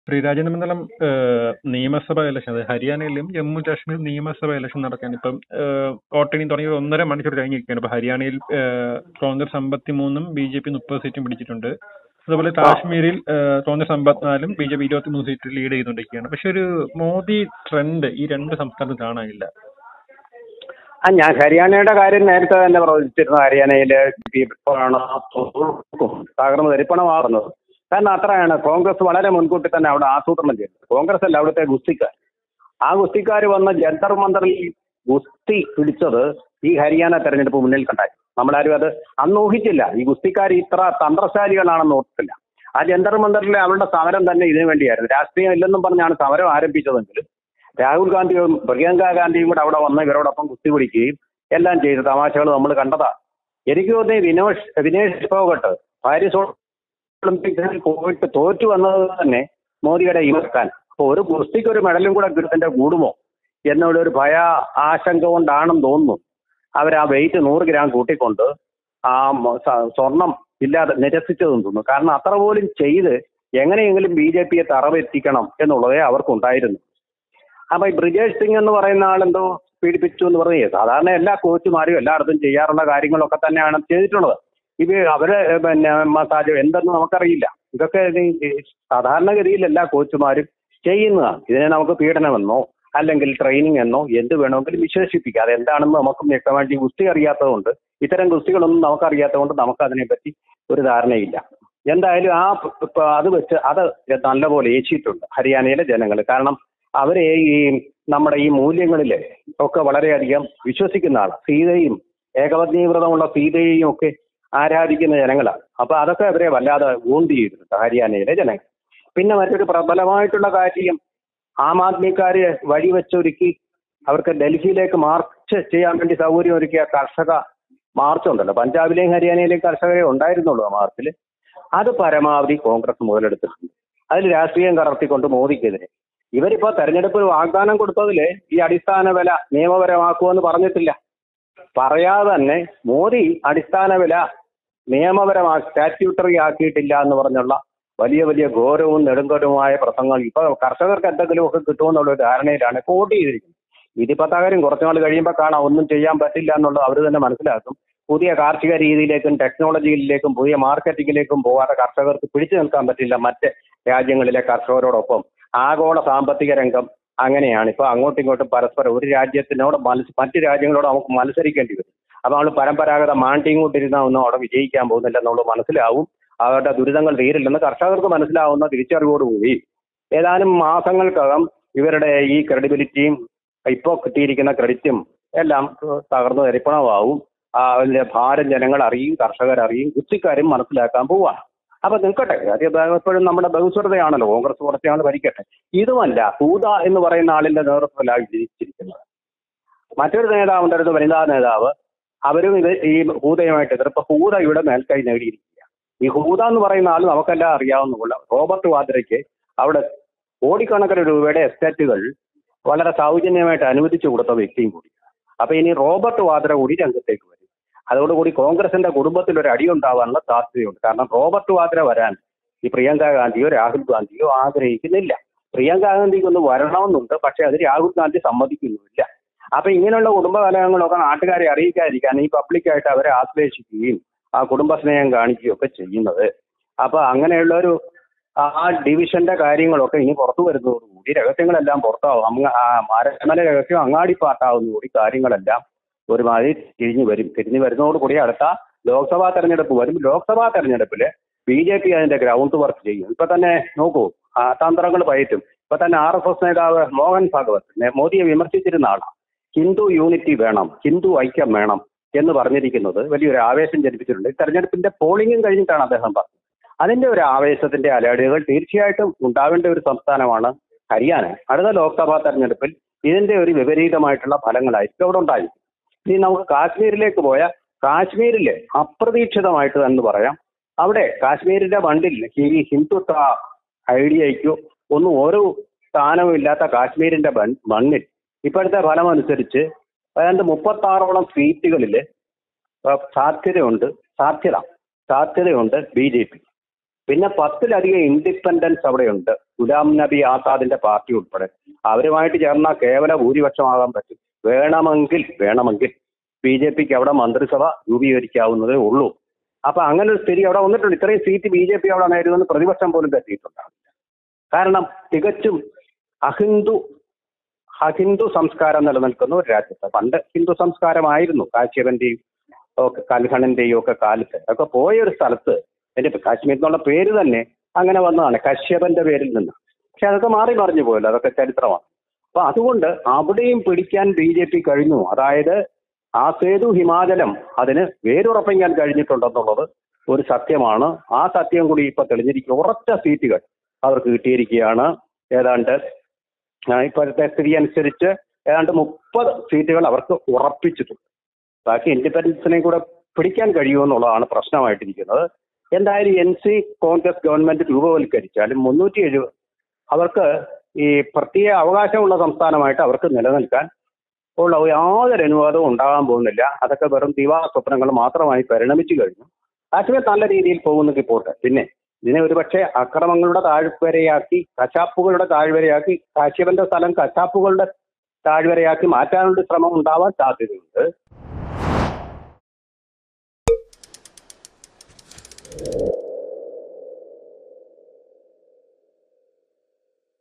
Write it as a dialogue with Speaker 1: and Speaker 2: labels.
Speaker 1: ശ്രീ രാജേന്ദ്ര മണ്ഡലം നിയമസഭാ ഇലക്ഷൻ അത് ഹരിയാനയിലും ജമ്മു കാശ്മീർ നിയമസഭാ ഇലക്ഷൻ നടക്കാൻ ഇപ്പം വോട്ടിംഗ് തുടങ്ങി ഒന്നര മണിക്കൂർ കഴിഞ്ഞിരിക്കുകയാണ് ഇപ്പൊ ഹരിയാനയിൽ ഏഹ്, കോൺഗ്രസ് അമ്പത്തിമൂന്നും ബി ജെ പി മുപ്പത് സീറ്റും പിടിച്ചിട്ടുണ്ട് അതുപോലെ കാശ്മീരിൽ ഏഹ്, കോൺഗ്രസ് അമ്പത്തിനാലും ബി ജെ പി ഇരുപത്തിമൂന്ന് സീറ്റ് ലീഡ് ചെയ്തുകൊണ്ടിരിക്കുകയാണ് പക്ഷെ ഒരു മോദി ട്രെൻഡ് ഈ രണ്ട് സംസ്ഥാനത്തും കാണാനില്ല
Speaker 2: ആ ഞാൻ ഹരിയാനയുടെ കാര്യം നേരത്തെ തന്നെ പ്രവചിച്ചിരുന്നു ഹരിയാനയിൽ ഇപ്പോഴാണ് തകർന്ന് തരിപ്പണമാകുന്നത് കാരണം അത്രയാണ് കോൺഗ്രസ് വളരെ മുൻകൂട്ടി തന്നെ അവിടെ ആസൂത്രണം ചെയ്തത് കോൺഗ്രസ് അല്ല അവിടുത്തെ ഗുസ്തിക്കാർ ആ ഗുസ്തിക്കാർ വന്ന് ജന്തർ മന്ദറിൽ ഗുസ്തി പിടിച്ചത് ഈ ഹരിയാന തെരഞ്ഞെടുപ്പ് മുന്നിൽ കണ്ടായി നമ്മളാരും അത് അന്ന് ഊഹിച്ചില്ല ഈ ഗുസ്തിക്കാർ ഇത്ര തന്ത്രശാലികളാണെന്ന് ഓർത്തില്ല ആ ജന്തർ മന്ദറിലെ അവരുടെ സമരം തന്നെ ഇതിനു വേണ്ടിയായിരുന്നു രാഷ്ട്രീയം ഇല്ലെന്നും പറഞ്ഞാണ് സമരം ആരംഭിച്ചതെങ്കിലും രാഹുൽ ഗാന്ധിയും പ്രിയങ്ക ഗാന്ധിയും കൂടെ അവിടെ വന്ന് ഇവരോടൊപ്പം കുസ്തി പിടിക്കുകയും എല്ലാം ചെയ്ത തമാശകൾ നമ്മൾ കണ്ടതാ എനിക്ക് തോന്നി വിനോഷ് വിനേഷ് ഫോഗട്ട് പാരീസ് ഒളിമ്പിക്സിൽ പോയിട്ട് തോറ്റു വന്നത് തന്നെ മോദിയുടെ ഇമക്കാൻ അപ്പൊ ഒരു കുസ്തിക്ക് ഒരു മെഡലും കൂടെ കിട്ടന്റെ കൂടുമോ എന്നുള്ള ഒരു ഭയ ആശങ്ക കൊണ്ടാണെന്ന് തോന്നുന്നു അവർ ആ വെയിറ്റ് നൂറ് ഗ്രാം കൂട്ടിക്കൊണ്ട് ആ മ- സ- സ്വർണം ഇല്ലാതെ നിരസിച്ചതെന്ന് തോന്നുന്നു കാരണം അത്ര പോലും ചെയ്ത് എങ്ങനെയെങ്കിലും ബി ജെ പിയെ തറവെത്തിക്കണം എന്നുള്ളതേ അവർക്കുണ്ടായിരുന്നു അപ്പൊ ഈ ബ്രിജേഷ് സിംഗ് എന്ന് പറയുന്ന ആളെന്തോ പീഡിപ്പിച്ചു എന്ന് പറഞ്ഞേ സാധാരണ എല്ലാ കോച്ചുമാരും എല്ലായിടത്തും ചെയ്യാറുള്ള കാര്യങ്ങളൊക്കെ തന്നെയാണ് ചെയ്തിട്ടുള്ളത് ഇത് അവര് പിന്നെ മസാജ് എന്തെന്ന് നമുക്കറിയില്ല ഇതൊക്കെ ഈ- ഈ സാധാരണഗതിയിൽ എല്ലാ കോച്ചുമാരും ചെയ്യുന്നതാണ് ഇതിനെ നമുക്ക് പീഡനമെന്നോ അല്ലെങ്കിൽ ട്രെയിനിങ് എന്നോ എന്ത് വേണമെങ്കിലും വിശേഷിപ്പിക്കാം അത് എന്താണെന്ന് നമുക്ക് വ്യക്തമായിട്ട് ഈ ഗുസ്തി അറിയാത്തതുകൊണ്ട് ഇത്തരം ഗുസ്തികളൊന്നും നമുക്കറിയാത്തതുകൊണ്ട് നമുക്ക് അതിനെപ്പറ്റി ഒരു ധാരണയില്ല എന്തായാലും ആ പ- പ- അത് വെച്ച് അത് നല്ലപോലെ ഏച്ചിട്ടുണ്ട് ഹരിയാനയിലെ ജനങ്ങൾ കാരണം അവരെ ഈ നമ്മുടെ ഈ മൂല്യങ്ങളിൽ ഒക്കെ വളരെയധികം വിശ്വസിക്കുന്ന ആളാണ് സീതയും ഏകപത്നി വ്രതമുള്ള സീതയെയും ഒക്കെ ആരാധിക്കുന്ന ജനങ്ങളാണ് അപ്പൊ അതൊക്കെ അവരെ വല്ലാതെ വൂണ്ട് ചെയ്തിട്ടുണ്ട് ഹരിയാനയിലെ ജനങ്ങൾ പിന്നെ മറ്റൊരു പ്രബലമായിട്ടുള്ള കാര്യം ആം ആദ്മിക്കാര് വഴിവെച്ചൊരുക്കി അവർക്ക് ഡൽഹിയിലേക്ക് മാർച്ച് ചെയ്യാൻ വേണ്ടി സൗകര്യം ഒരുക്കിയ കർഷക മാർച്ച് ഉണ്ടല്ലോ പഞ്ചാബിലെയും ഹരിയാനയിലെയും കർഷകരെ ഉണ്ടായിരുന്നുള്ളൂ ആ മാർച്ചിൽ അത് പരമാവധി കോൺഗ്രസ് മുതലെടുത്തിട്ടുണ്ട് അതിൽ രാഷ്ട്രീയം കലർത്തിക്കൊണ്ട് മോദിക്കെതിരെ ഇവരിപ്പോ തെരഞ്ഞെടുപ്പിൽ വാഗ്ദാനം കൊടുത്തതില് ഈ അടിസ്ഥാന വില നിയമപരമാക്കുമെന്ന് പറഞ്ഞിട്ടില്ല പറയാതെ തന്നെ മോദി അടിസ്ഥാന വില നിയമപരമാ സ്റ്റാറ്റ്യൂട്ടറി ആക്കിയിട്ടില്ല എന്ന് പറഞ്ഞുള്ള വലിയ വലിയ ഘോരവും നെടുങ്കരവുമായ പ്രസംഗങ്ങൾ ഇപ്പൊ കർഷകർക്ക് എന്തെങ്കിലുമൊക്കെ കിട്ടുമെന്നുള്ള ഒരു ധാരണയിലാണ് ഇപ്പൊ വോട്ട് ചെയ്തിരിക്കുന്നത് ഇതിപ്പോ തകരും കുറച്ചുനാൾ കഴിയുമ്പോൾ കാണാം ഒന്നും ചെയ്യാൻ പറ്റില്ല എന്നുള്ളത് അവർ തന്നെ മനസ്സിലാക്കും പുതിയ കാർഷിക രീതിയിലേക്കും ടെക്നോളജിയിലേക്കും പുതിയ മാർക്കറ്റിംഗിലേക്കും പോകാതെ കർഷകർക്ക് പിടിച്ചു നിൽക്കാൻ പറ്റില്ല മറ്റ് രാജ്യങ്ങളിലെ കർഷകരോടൊപ്പം ആഗോള സാമ്പത്തിക രംഗം അങ്ങനെയാണ് ഇപ്പൊ അങ്ങോട്ടും ഇങ്ങോട്ടും പരസ്പരം ഒരു രാജ്യത്തിനോട് മത്സ മറ്റു രാജ്യങ്ങളോട് നമുക്ക് മത്സരിക്കേണ്ടി വരും അപ്പൊ നമ്മൾ പരമ്പരാഗത മാണ്ടിയും കൊണ്ടിരുന്ന ഒന്നും അവിടെ വിജയിക്കാൻ പോകുന്നില്ല എന്നുള്ളത് മനസ്സിലാവും അവരുടെ ദുരിതങ്ങൾ തീരില്ലെന്ന് കർഷകർക്ക് മനസ്സിലാവുന്ന തിരിച്ചറിവോടുകൂടി ഏതാനും മാസങ്ങൾക്കകം ഇവരുടെ ഈ ക്രെഡിബിലിറ്റിയും ഇപ്പോൾ കിട്ടിയിരിക്കുന്ന ക്രെഡിറ്റും എല്ലാം തകർന്നു തരിപ്പണമാവും ആ, അതിന്റെ ഭാരം ജനങ്ങൾ അറിയും കർഷകർ അറിയും കൃഷിക്കാരും മനസ്സിലാക്കാൻ പോവാണ് അപ്പൊ നിൽക്കട്ടെ അത് എപ്പോഴും നമ്മുടെ ബഹുസ്വരതയാണല്ലോ കോൺഗ്രസ് കുറച്ചാൾ ഭരിക്കട്ടെ ഇതുമല്ല ഹൂദ എന്ന് പറയുന്ന ആളിന്റെ നേതൃത്വത്തിലാണ് ജയിച്ചിരിക്കുന്നത് മറ്റൊരു നേതാവ് ഉണ്ടായിരുന്നു വനിതാ നേതാവ് അവരും ഇത് ഈ ഹൂദയുമായിട്ട് എതിർപ്പ് ഹൂദ ഇവിടെ മേൽക്കൈ നേടിയിരിക്കുക ഈ ഹൂദ എന്ന് പറയുന്ന ആൾ നമുക്കെല്ലാം അറിയാവുന്നതുള്ള റോബർട്ട് വാദ്രയ്ക്ക് അവിടെ കോടിക്കണക്കിന് രൂപയുടെ എസ്റ്റേറ്റുകൾ വളരെ സൗജന്യമായിട്ട് അനുവദിച്ചു കൊടുത്ത വ്യക്തിയും കൂടി അപ്പൊ ഇനി റോബർട്ട് വാദ്ര കൂടി രംഗത്തേക്ക് വരും അതോടുകൂടി കോൺഗ്രസിന്റെ കുടുംബത്തിൽ ഒരു അടി ഉണ്ടാവാനുള്ള സാധ്യതയുണ്ട് കാരണം റോബർട്ട് വാദ്ര വരാൻ ഈ പ്രിയങ്ക ഗാന്ധിയോ രാഹുൽ ഗാന്ധിയോ ആഗ്രഹിക്കുന്നില്ല പ്രിയങ്ക ഗാന്ധിക്ക് ഒന്ന് വരണമെന്നുണ്ട് പക്ഷെ അത് രാഹുൽ ഗാന്ധി സമ്മതിക്കുന്നുമില്ല അപ്പൊ ഇങ്ങനെയുള്ള കുടുംബ കലഹങ്ങളൊക്കെ നാട്ടുകാരെ അറിയിക്കാതിരിക്കാൻ ഈ പബ്ലിക്കായിട്ട് അവരെ ആശ്ലേഷിക്കുകയും ആ കുടുംബ സ്നേഹം കാണിക്കുകയും ഒക്കെ ചെയ്യുന്നത് അപ്പൊ അങ്ങനെയുള്ള ഒരു ആ ഡിവിഷന്റെ കാര്യങ്ങളൊക്കെ ഇനി പുറത്തു വരുന്നതോടുകൂടി രഹസ്യങ്ങളെല്ലാം പുറത്താവും അങ്ങ- ആ അരമന രഹസ്യം അങ്ങാടി പാട്ടാവുന്നതോടുകൂടി കാര്യങ്ങളെല്ലാം ഒരുമാതിരി തിരിഞ്ഞു വരും തിരിഞ്ഞു വരുന്നതോടുകൂടി അടുത്ത ലോക്സഭാ തെരഞ്ഞെടുപ്പ് വരും ലോക്സഭാ തെരഞ്ഞെടുപ്പില് ബി ജെ പി അതിന്റെ ഗ്രൗണ്ട് വർക്ക് ചെയ്യും ഇപ്പൊ തന്നെ നോക്കൂ ആ തന്ത്രങ്ങൾ പയറ്റും ഇപ്പൊ തന്നെ ആർ എസ് എസ് നേതാവ് മോഹൻ ഭാഗവത് നേ- മോദിയെ വിമർശിച്ചിരുന്ന ആളാണ് ഹിന്ദു യൂണിറ്റി വേണം ഹിന്ദു ഐക്യം വേണം എന്ന് പറഞ്ഞിരിക്കുന്നത് വലിയൊരു ആവേശം ജനിപ്പിച്ചിട്ടുണ്ട് ഈ തെരഞ്ഞെടുപ്പിന്റെ പോളിംഗും കഴിഞ്ഞിട്ടാണ് അദ്ദേഹം പറഞ്ഞത് അതിന്റെ ഒരു ആവേശത്തിന്റെ അലടികൾ തീർച്ചയായിട്ടും ഉണ്ടാവേണ്ട ഒരു സംസ്ഥാനമാണ് ഹരിയാന അടുത്ത ലോക്സഭാ തെരഞ്ഞെടുപ്പിൽ ഇതിന്റെ ഒരു വിപരീതമായിട്ടുള്ള ഫലങ്ങളായിരിക്കും അവിടെ ഉണ്ടായി ഇനി നമുക്ക് കാശ്മീരിലേക്ക് പോയാൽ കാശ്മീരില് അപ്രതീക്ഷിതമായിട്ട് എന്ന് പറയാം അവിടെ കാശ്മീരിന്റെ മണ്ണിൽ ഈ ഹിന്ദുത്വ ഐഡിയയ്ക്കോ ഒന്നും ഒരു സ്ഥാനവും ഇല്ലാത്ത കാശ്മീരിന്റെ മൺ- മണ്ണിൽ ഇപ്പോഴത്തെ ഫലം അനുസരിച്ച് ഏതാണ്ട് മുപ്പത്തി ആറോളം സീറ്റുകളിൽ സാധ്യതയുണ്ട് സാധ്യത സാധ്യതയുണ്ട് ബി ജെ പി പിന്നെ പത്തിലധികം ഇൻഡിപെൻഡൻസ് അവിടെയുണ്ട് ഗുലാം നബി ആസാദിന്റെ പാർട്ടി ഉൾപ്പെടെ അവരുമായിട്ട് ചേർന്നാൽ കേവല ഭൂരിപക്ഷമാകാൻ പറ്റും വേണമെങ്കിൽ വേണമെങ്കിൽ ബി ജെ പിക്ക് അവിടെ മന്ത്രിസഭ രൂപീകരിക്കാവുന്നതേ ഉള്ളൂ അപ്പൊ അങ്ങനെ ഒരു സ്ഥിതി അവിടെ വന്നിട്ടുണ്ട് ഇത്രയും സീറ്റ് ബി ജെ പി അവിടെ നേരിടുമെന്ന് പ്രതിപക്ഷം പോലും കരുതിയിട്ടുണ്ടാകും കാരണം തികച്ചും അഹിന്ദു അഹിന്ദു സംസ്കാരം നിലനിൽക്കുന്ന ഒരു രാജ്യത്ത് പണ്ട് ഹിന്ദു സംസ്കാരമായിരുന്നു കാശ്യപന്റെയും ഒക്കെ കൽഹണിന്റെയും ഒക്കെ കാലത്ത് ഒക്കെ പോയ ഒരു സ്ഥലത്ത് എന്റെ കാശ്മീർ എന്നുള്ള പേര് തന്നെ അങ്ങനെ വന്നതാണ് കശ്യപന്റെ പേരിൽ നിന്ന് പക്ഷെ അതൊക്കെ മാറി മറിഞ്ഞു പോയല്ലോ അതൊക്കെ ചരിത്രമാണ് അപ്പൊ അതുകൊണ്ട് അവിടെയും പിടിക്കാൻ ബി ജെ പി കഴിഞ്ഞു അതായത് ആ സേതു ഹിമാചലം അതിന് വേരുറപ്പിക്കാൻ കഴിഞ്ഞിട്ടുണ്ടെന്നുള്ളത് ഒരു സത്യമാണ് ആ സത്യം കൂടി ഇപ്പൊ തെളിഞ്ഞിരിക്കും ഉറച്ച സീറ്റുകൾ അവർക്ക് കിട്ടിയിരിക്കുകയാണ് ഏതാണ്ട് ആ, ഇപ്പോഴത്തെ സ്ഥിതി അനുസരിച്ച് ഏതാണ്ട് മുപ്പത് സീറ്റുകൾ അവർക്ക് ഉറപ്പിച്ചിട്ടുണ്ട് ബാക്കി ഇൻഡിപെൻഡൻസിനെ കൂടെ പിടിക്കാൻ കഴിയുമെന്നുള്ളതാണ് പ്രശ്നമായിട്ടിരിക്കുന്നത് എന്തായാലും എൻ സി കോൺഗ്രസ് ഗവൺമെന്റ് രൂപവൽക്കരിച്ചാലും മുന്നൂറ്റി എഴുപത് അവർക്ക് ഈ പ്രത്യേക അവകാശമുള്ള സംസ്ഥാനമായിട്ട് അവർക്ക് നിലനിൽക്കാൻ ഉള്ള യാതൊരു അനുവാദവും ഉണ്ടാകാൻ പോകുന്നില്ല അതൊക്കെ വെറും ദിവാ സ്വപ്നങ്ങൾ മാത്രമായി പരിണമിച്ചു കഴിഞ്ഞു കാശ്മീർ നല്ല രീതിയിൽ പോകുന്നെങ്കിൽ പോട്ടെ പിന്നെ ഇതിനെ ഒരുപക്ഷെ അക്രമങ്ങളുടെ താഴ്വരയാക്കി കശാപ്പുകളുടെ താഴ്വരയാക്കി കാശ്യപന്റെ സ്ഥലം കശാപ്പുകളുടെ താഴ്വരയാക്കി മാറ്റാനുള്ള ശ്രമം ഉണ്ടാവാൻ സാധ്യതയുണ്ട്